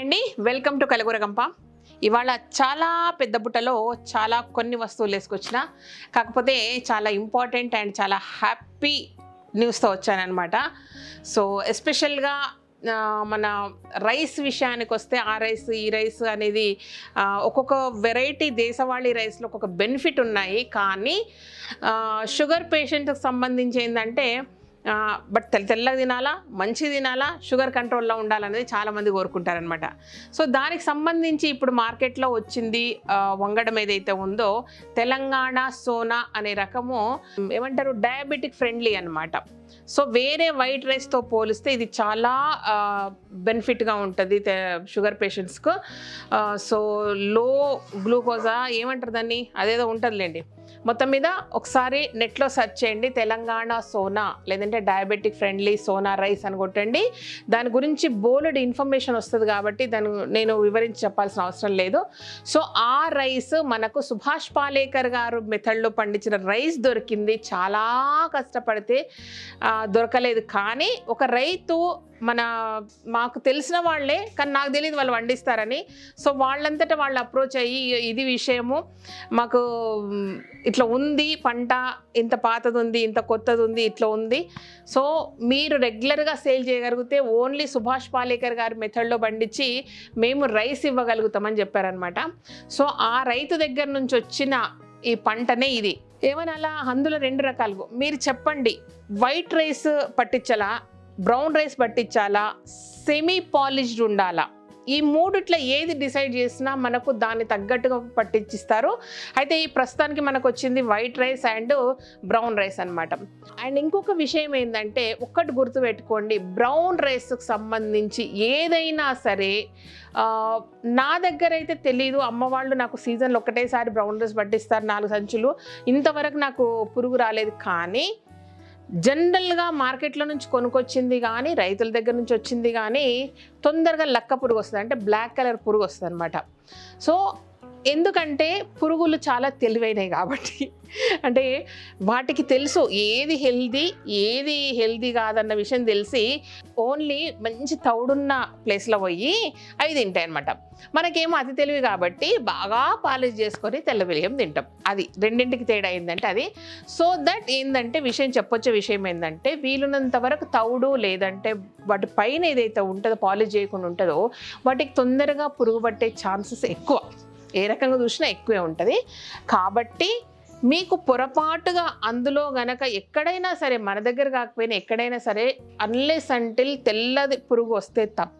అండి welcome to కలగూరగంప ఇవాళ చాలా పెద్ద బుట్టలో చాలా కొన్ని వస్తువులు వేసుకొచ్చిన కాకపోతే చాలా ఇంపార్టెంట్ అండ్ చాలా హ్యాపీ న్యూస్తో వచ్చానమాట సో ఎస్పెషల్గా ఆ, మన రైస్ విషయానికి వస్తే ఆ రైస్ ఈ రైస్ అనేది ఆ, ఒక్కొక్క వెరైటీ దేశవాళీ రైస్లో ఒక్కొక్క బెనిఫిట్ ఉన్నాయి కానీ ఆ, షుగర్ పేషెంట్కి సంబంధించి ఏంటంటే ఆ, బట్ తెల్ల తెల్లగా తినాలా మంచి తినాలా షుగర్ కంట్రోల్లో ఉండాలనేది చాలామంది కోరుకుంటారనమాట సో దానికి సంబంధించి ఇప్పుడు మార్కెట్లో వచ్చింది ఆ, వంగడం ఏదైతే ఉందో తెలంగాణ సోనా అనే రకము ఏమంటారు డయాబెటిక్ ఫ్రెండ్లీ అన్నమాట సో వేరే వైట్ రైస్తో పోలిస్తే ఇది చాలా బెనిఫిట్గా ఉంటుంది షుగర్ పేషెంట్స్కు సో లో గ్లూకోజా ఏమంటారు దాన్ని అదేదో ఉంటుందిలేండి మొత్తం మీద ఒకసారి నెట్లో సెర్చ్ చేయండి తెలంగాణ సోనా లేదంటే డయాబెటిక్ ఫ్రెండ్లీ సోనా రైస్ అని కొట్టండి దాని గురించి బోలెడ్ ఇన్ఫర్మేషన్ వస్తుంది కాబట్టి దాని నేను వివరించి చెప్పాల్సిన అవసరం లేదు సో ఆ రైస్ మనకు సుభాష్ పాలేకర్ గారు మెథడ్లో పండించిన రైస్ దొరికింది చాలా కష్టపడితే ఆ, దొరకలేదు కానీ ఒక రైతు మన మాకు తెలిసిన వాళ్ళే కానీ నాకు తెలియదు వాళ్ళు వండిస్తారని సో వాళ్ళంతటా వాళ్ళు అప్రోచ్ అయ్యి ఇది విషయము మాకు మ్, ఇట్లా ఉంది పంట ఇంత పాతది ఉంది ఇంత కొత్తది ఉంది ఇట్లా ఉంది సో మీరు రెగ్యులర్గా సేల్ చేయగలిగితే ఓన్లీ సుభాష్ పాలేకర్ గారి మెథడ్లో పండించి మేము రైస్ ఇవ్వగలుగుతామని చెప్పారనమాట సో ఆ రైతు దగ్గర నుంచి వచ్చిన ఈ పంటనే ఇది ఏమనాలా అందులో రెండు రకాలు మీరు చెప్పండి వైట్ రైస్ పట్టించాలా బ్రౌన్ రైస్ పట్టించాలా సెమీ పాలిష్డ్ ఉండాలా ఈ మూడిట్లో ఏది డిసైడ్ చేసినా మనకు దాన్ని తగ్గట్టుగా పట్టించిస్తారు అయితే ఈ ప్రస్తుతానికి మనకు వచ్చింది white rice and brown rice అన్నమాట అండ్ ఇంకొక విషయం ఏంటంటే ఒక్కటి గుర్తుపెట్టుకోండి బ్రౌన్ రైస్కి సంబంధించి ఏదైనా సరే ఆ, నా దగ్గర అయితే తెలీదు అమ్మ వాళ్ళు నాకు సీజన్లో ఒకటేసారి బ్రౌన్ రైస్ పట్టిస్తారు నాలుగు సంచులు ఇంతవరకు నాకు పురుగు రాలేదు కానీ జనరల్గా మార్కెట్లో నుంచి కొనుక్కొచ్చింది కానీ రైతుల దగ్గర నుంచి వచ్చింది కానీ తొందరగా లక్క పురుగు వస్తుంది అంటే బ్లాక్ కలర్ పురుగు వస్తుంది అనమాట సో ఎందుకంటే పురుగులు చాలా తెలివైనవి కాబట్టి అంటే వాటికి తెలుసు ఏది హెల్దీ ఏది హెల్దీ కాదన్న విషయం తెలిసి ఓన్లీ మంచి తౌడున్న ప్లేస్లో పోయి అవి తింటాయి అనమాట మనకేమో అతి తెలివి కాబట్టి బాగా పాలిష్ చేసుకొని తెల్ల బియ్యం తింటాం అది రెండింటికి తేడా ఏంటంటే అది సో దట్ ఏంటంటే విషయం చెప్పొచ్చే విషయం ఏంటంటే వీలున్నంత వరకు తౌడు లేదంటే వాటి పైన ఏదైతే ఉంటుందో పాలిష్ చేయకుండా ఉంటుందో వాటికి తొందరగా పురుగు పట్టే ఛాన్సెస్ ఎక్కువ ఏ రకంగా చూసినా ఎక్కువే ఉంటుంది కాబట్టి మీకు పొరపాటుగా అందులో గనక ఎక్కడైనా సరే మన దగ్గర కాకపోయినా ఎక్కడైనా సరే అన్లెస్ అంటిల్ తెల్లది పురుగు వస్తే తప్ప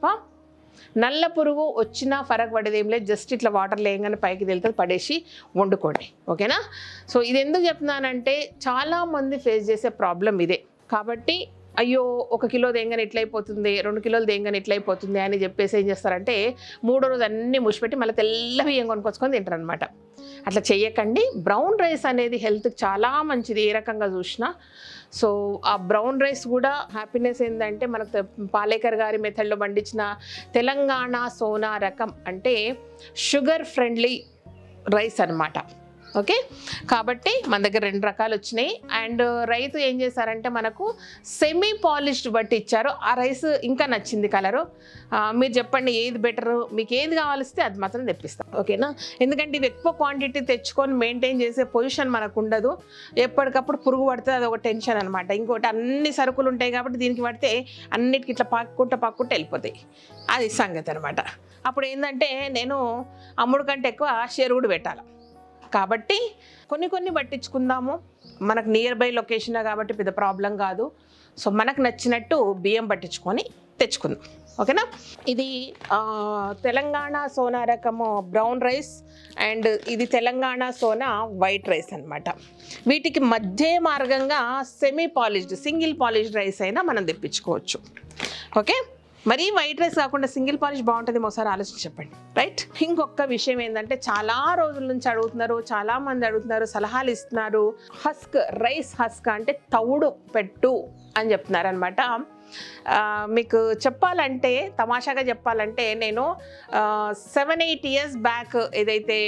నల్ల పురుగు వచ్చినా ఫరక్ పడేది ఏం లేదు జస్ట్ ఇట్లా వాటర్ లేయంగానే పైకి వెళ్తుంది పడేసి వండుకోండి ఓకేనా సో ఇది ఎందుకు చెప్తున్నానంటే చాలామంది ఫేస్ చేసే ప్రాబ్లం ఇదే కాబట్టి అయ్యో ఒక కిలో దేంగని ఎట్లయిపోతుంది రెండు కిలోలు దేంగని ఎట్లయిపోతుంది అని చెప్పేసి ఏం చేస్తారంటే మూడో రోజు అన్నీ ముసిపెట్టి మళ్ళీ తెల్ల బియ్యం కొనుక్కొచ్చుకొని తింటారు అనమాట అట్లా చేయకండి బ్రౌన్ రైస్ అనేది హెల్త్కి చాలా మంచిది ఏ రకంగా చూసినా సో ఆ బ్రౌన్ రైస్ కూడా హ్యాపీనెస్ ఏంటంటే మనకు తె- పాలేకర్ గారి మెథడ్లో పండించిన తెలంగాణ సోనా రకం అంటే షుగర్ ఫ్రెండ్లీ రైస్ అన్నమాట ఓకే కాబట్టి మన దగ్గర రెండు రకాలు వచ్చినాయి అండ్ రైతు ఏం చేశారంటే మనకు సెమీ పాలిష్డ్ బట్టి ఇచ్చారు ఆ రైస్ ఇంకా నచ్చింది కలరు మీరు చెప్పండి ఏది బెటర్ మీకు ఏది కావాలిస్తే అది మాత్రం తెప్పిస్తాం ఓకేనా ఎందుకంటే ఇది ఎక్కువ క్వాంటిటీ తెచ్చుకొని మెయింటైన్ చేసే పొజిషన్ మనకు ఉండదు ఎప్పటికప్పుడు పురుగు పడితే అది ఒక టెన్షన్ అనమాట ఇంకోటి అన్ని సరుకులు ఉంటాయి కాబట్టి దీనికి పడితే అన్నిటికి ఇట్లా పాక్కుంటా పాక్కుంటా వెళ్ళిపోతాయి అది సంగతి అనమాట అప్పుడు ఏంటంటే నేను అమ్ముడు కంటే ఎక్కువ షేర్ కూడా పెట్టాలి కాబట్టి కొన్ని కొన్ని పట్టించుకుందాము మనకు నియర్ బై లొకేషన్ కాబట్టి పెద్ద ప్రాబ్లం కాదు సో మనకు నచ్చినట్టు బియ్యం పట్టించుకొని తెచ్చుకుందాం ఓకేనా ఇది ఆ, తెలంగాణ సోనా రకము బ్రౌన్ రైస్ అండ్ ఇది తెలంగాణ సోనా వైట్ రైస్ అన్నమాట వీటికి మధ్య మార్గంగా semi polished single polished rice అయినా మనం తెప్పించుకోవచ్చు ఓకే మరీ వైట్ రైస్ కాకుండా సింగిల్ పాలిష్ బాగుంటుంది ఒకసారి ఆలోచించి చెప్పండి రైట్ ఇంకొక విషయం ఏంటంటే చాలా రోజుల నుంచి అడుగుతున్నారు చాలా మంది అడుగుతున్నారు సలహాలు ఇస్తున్నారు హస్క్ రైస్ హస్క్ అంటే తవుడు పెట్టు అని చెప్తున్నారు అనమాట మీకు చెప్పాలంటే తమాషాగా చెప్పాలంటే నేను సెవెన్ ఎయిట్ ఇయర్స్ బ్యాక్ ఏదైతే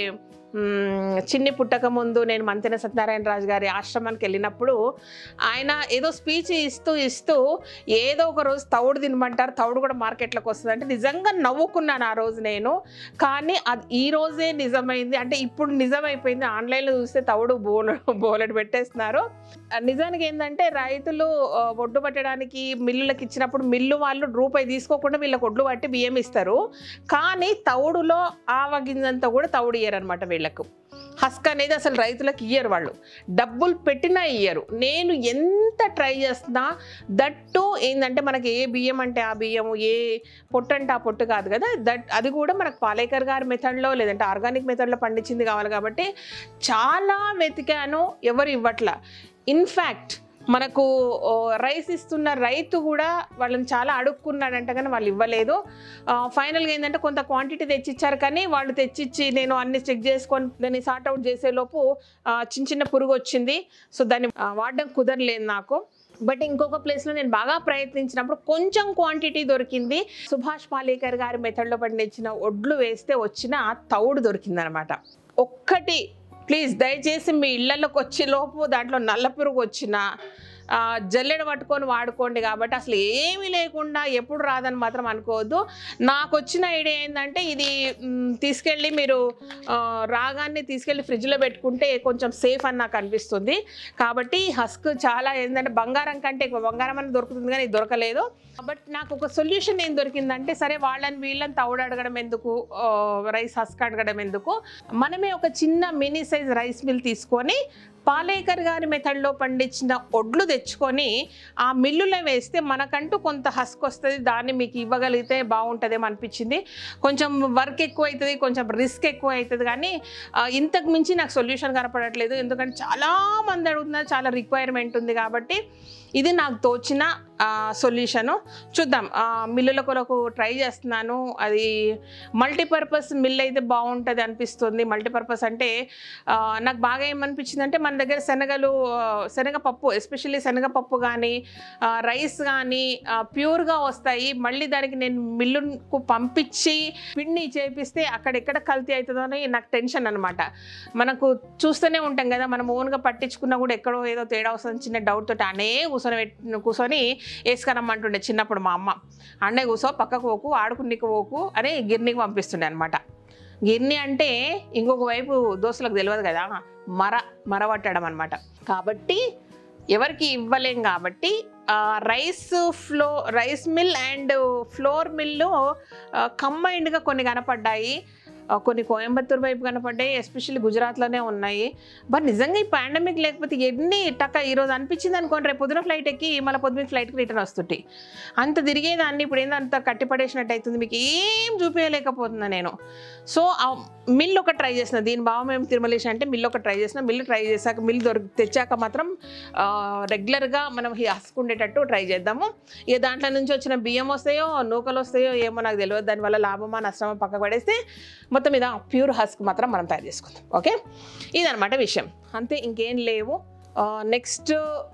మ్మ్, చిన్ని పుట్టక ముందు నేను మంతెన సత్యనారాయణ రాజు గారి ఆశ్రమానికి వెళ్ళినప్పుడు ఆయన ఏదో స్పీచ్ ఇస్తూ ఇస్తూ ఏదో ఒక రోజు తౌడు తినమంటారు తౌడు కూడా మార్కెట్లోకి వస్తుంది అంటే నిజంగా నవ్వుకున్నాను ఆ రోజు నేను కానీ అది ఈ రోజే నిజమైంది అంటే ఇప్పుడు నిజమైపోయింది ఆన్లైన్లో చూస్తే తౌడు బోల బోలెడు పెట్టేస్తున్నారు ఆ, నిజానికి ఏంటంటే రైతులు ఆ, ఒడ్డు పట్టడానికి మిల్లులకు ఇచ్చినప్పుడు మిల్లు వాళ్ళు రూపాయి తీసుకోకుండా వీళ్ళకి ఒడ్లు పట్టి బియ్యం ఇస్తారు కానీ తౌడులో ఆవ గింజంతా కూడా తౌడు ఇయ్యరు అనమాట వీళ్ళకు హస్క్ అనేది అసలు రైతులకు ఇయ్యరు వాళ్ళు డబ్బులు పెట్టినా ఇయ్యరు నేను ఎంత ట్రై చేస్తున్నా దట్టు ఏంటంటే మనకి ఏ బియ్యం అంటే ఆ బియ్యము ఏ పొట్టు అంటే ఆ పొట్టు కాదు కదా దట్ అది కూడా మనకు పాలేకర్ గారి మెథడ్లో లేదంటే ఆర్గానిక్ మెథడ్లో పండించింది కావాలి కాబట్టి చాలా వెతికాను ఎవరు ఇవ్వట్లా ఇన్ఫ్యాక్ట్ మనకు ఓ, రైస్ ఇస్తున్న రైతు కూడా వాళ్ళని చాలా అడుక్కున్నాడంట కానీ వాళ్ళు ఇవ్వలేదు ఫైనల్గా ఏంటంటే కొంత క్వాంటిటీ తెచ్చిచ్చారు కానీ వాళ్ళు తెచ్చిచ్చి నేను అన్ని చెక్ చేసుకొని దాన్ని సార్ట్ అవుట్ చేసేలోపు ఆ, చిన్న చిన్న పురుగు వచ్చింది సో దాన్ని ఆ, వాడడం కుదరలేదు నాకు బట్ ఇంకొక ప్లేస్లో నేను బాగా ప్రయత్నించినప్పుడు కొంచెం క్వాంటిటీ దొరికింది సుభాష్ పాలేకర్ గారి మెథడ్లో పండించిన ఒడ్లు వేస్తే వచ్చిన తౌడు దొరికిందనమాట ఒక్కటి ప్లీజ్ దయచేసి మీ ఇళ్లలోకి వచ్చే లోపు దాంట్లో నల్ల పురుగు వచ్చిన ఆ, జల్లెడ పట్టుకొని వాడుకోండి కాబట్టి అసలు ఏమీ లేకుండా ఎప్పుడు రాదని మాత్రం అనుకోవద్దు నాకు వచ్చిన ఐడియా ఏంటంటే ఇది మ్, తీసుకెళ్ళి మీరు ఆ, రాగాన్ని తీసుకెళ్ళి ఫ్రిడ్జ్లో పెట్టుకుంటే కొంచెం సేఫ్ అని నాకు అనిపిస్తుంది కాబట్టి హస్క్ చాలా ఏంటంటే బంగారం కంటే ఎక్కువ బంగారం అని దొరుకుతుంది కానీ ఇది దొరకలేదు బట్ నాకు ఒక సొల్యూషన్ ఏం దొరికిందంటే సరే వాళ్ళని వీళ్ళని తౌడు అడగడం ఎందుకు ఆ, రైస్ హస్క్ అడగడం ఎందుకు మనమే ఒక చిన్న మినీ సైజ్ రైస్ మిల్ తీసుకొని పాలేకర్ గారి మెథడ్లో పండించిన ఒడ్లు తెచ్చుకొని ఆ మిల్లులో వేస్తే మనకంటూ కొంత హస్క్ వస్తుంది దాన్ని మీకు ఇవ్వగలిగితే బాగుంటుందేమో అనిపించింది కొంచెం వర్క్ ఎక్కువ అవుతుంది కొంచెం రిస్క్ ఎక్కువ అవుతుంది కానీ ఆ, ఇంతకు మించి నాకు సొల్యూషన్ కనపడట్లేదు ఎందుకంటే చాలా మంది అడుగుతున్నారు చాలా రిక్వైర్మెంట్ ఉంది కాబట్టి ఇది నాకు తోచిన సొల్యూషను చూద్దాం ఆ, మిల్లుల కొరకు ట్రై చేస్తున్నాను అది మల్టీపర్పస్ మిల్ అయితే బాగుంటుంది అనిపిస్తుంది మల్టీపర్పస్ అంటే ఆ, నాకు బాగా ఏమనిపించింది అంటే మన దగ్గర శనగలు ఆ, శనగపప్పు ఎస్పెషల్లీ శనగపప్పు కానీ రైస్ కానీ ప్యూర్గా వస్తాయి మళ్ళీ దానికి నేను మిల్లుకు పంపించి పిండి చేపిస్తే అక్కడెక్కడ కల్తీ అవుతుందో అని నాకు టెన్షన్ అనమాట మనకు చూస్తూనే ఉంటాం కదా మనం ఓన్గా పట్టించుకున్నా కూడా ఎక్కడో ఏదో తేడా వస్తుంది చిన్న డౌట్ తోటి అనే కూర్చొని పెట్టి కూర్చొని వేసుకురమ్మంటుండే చిన్నప్పుడు మా అమ్మ అండే కూర్చో పక్కకు పోకు ఆడుకునికి పోకు అని గిర్నీకి పంపిస్తుండే అనమాట గిర్ని అంటే ఇంకొక వైపు దోస్తులకు తెలియదు కదా మర మర పట్టడం అనమాట కాబట్టి ఎవరికి ఇవ్వలేం కాబట్టి ఆ, rice flour rice mill and flour mill కంబైన్డ్గా కొన్ని కనపడ్డాయి ఆ, కొన్ని కోయంబత్తూరు వైపు కనపడ్డాయి ఎస్పెషల్లీ గుజరాత్లోనే ఉన్నాయి బట్ నిజంగా ఈ పాండమిక్ లేకపోతే ఎన్ని టక్క ఈరోజు అనిపించింది అనుకోండి రేపు పొద్దున ఫ్లైట్ ఎక్కి మళ్ళీ పొద్దున ఫ్లైట్కి రిటర్న్ వస్తుంటే అంత తిరిగేదాన్ని ఇప్పుడు ఏందో అంత కట్టి పడేసినట్టు అవుతుంది మీకు ఏం చూపించలేకపోతున్నా నేను సో ఆ మిల్ ఒక ట్రై చేసిన దీని బావ మేము తిరుమలేసి అంటే మిల్ ఒక ట్రై చేసిన మిల్ ట్రై చేశాక మిల్ దొరికి తెచ్చాక మాత్రం రెగ్యులర్గా మనం హస్కుండేటట్టు ట్రై చేద్దాము ఇక దాంట్లో నుంచి వచ్చిన బియ్యం వస్తాయో నూకలు వస్తాయో ఏమో నాకు తెలియదు దానివల్ల లాభమా నష్టమా పక్క పడేస్తే మొత్తం మీద ప్యూర్ హస్క్ మాత్రం మనం తయారు చేసుకుందాం ఓకే ఇదనమాట విషయం అంతే ఇంకేం లేవు next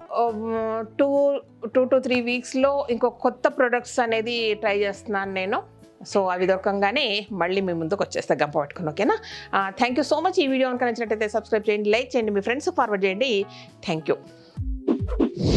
two two to three వీక్స్లో ఇంకో కొత్త ప్రొడక్ట్స్ అనేది ట్రై చేస్తున్నాను నేను సో అవి దొరకంగానే మళ్ళీ మీ ముందుకు వచ్చేస్తా గంప పట్టుకుని ఓకేనా థ్యాంక్ యూ సో మచ్ ఈ వీడియో కనుక నచ్చినట్టయితే సబ్స్క్రైబ్ చేయండి లైక్ చేయండి మీ ఫ్రెండ్స్ ఫార్వర్డ్ చేయండి థ్యాంక్ యూ